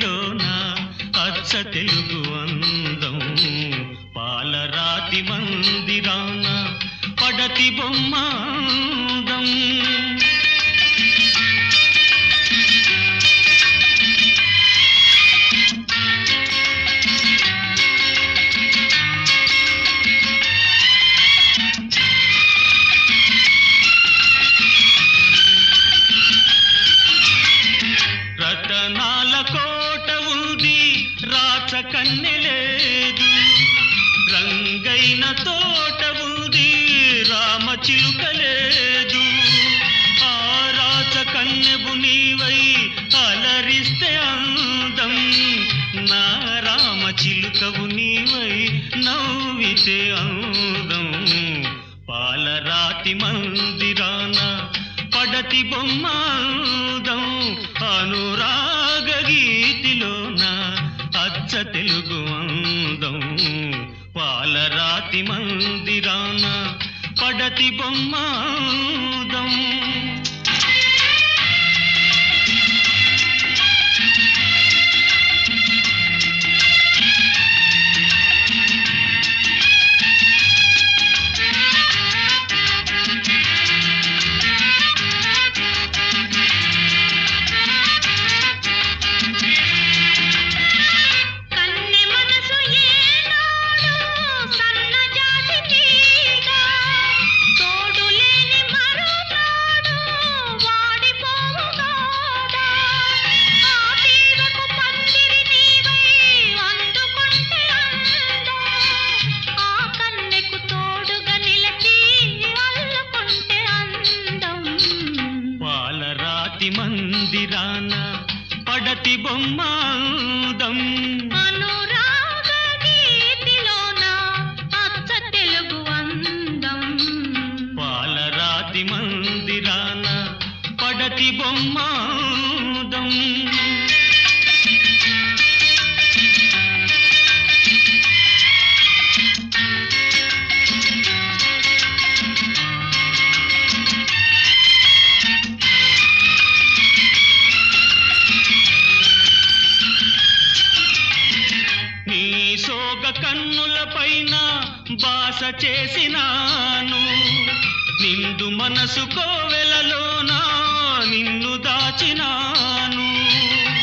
గీతిలోన అచ్చ తెలుగు అందం పాలరాతి మందిరాన పడతి బొమ్మ అందం రతనాల కోట ఉంది రాచ కన్నె లేదు రంగైన తోట ఉంది రామ చిలుక లేదు ఆ రాచ కన్నెబు నీవై అలరిస్తే అందం నా రామ చిలుకవు నీవై నవ్వితే అందం పాలరాతి మందిరాన పడతి బొమ్మాదం అనురాగ గీతిలోన అచ్చ తెలుగు అందం పాలరాతి మందిరాన పడతి బొమ్మాదం కన్నె మనసు ఏనాడు సన్నజాజి తీగ తోడు లేని మరునాడు వాడిపోవుగాదా ఆ తీగకు పందిరి నీవై అందుకుంటే అందం ఆ కన్నెకు తోడుగా నిలిచి అల్లుకుంటే అందం పాలరాతి మందిరాన పడతి బొమ్మాదం అనురాగ గీతిలోన అచ్చ తెలుగు అందం పాలరాతి మందిరాన పడతి బొమ్మాదం నీ సోగ కన్నుల పైన బాస చేసినాను నిండు మనసు కోవెలలోనా నిన్ను దాచినాను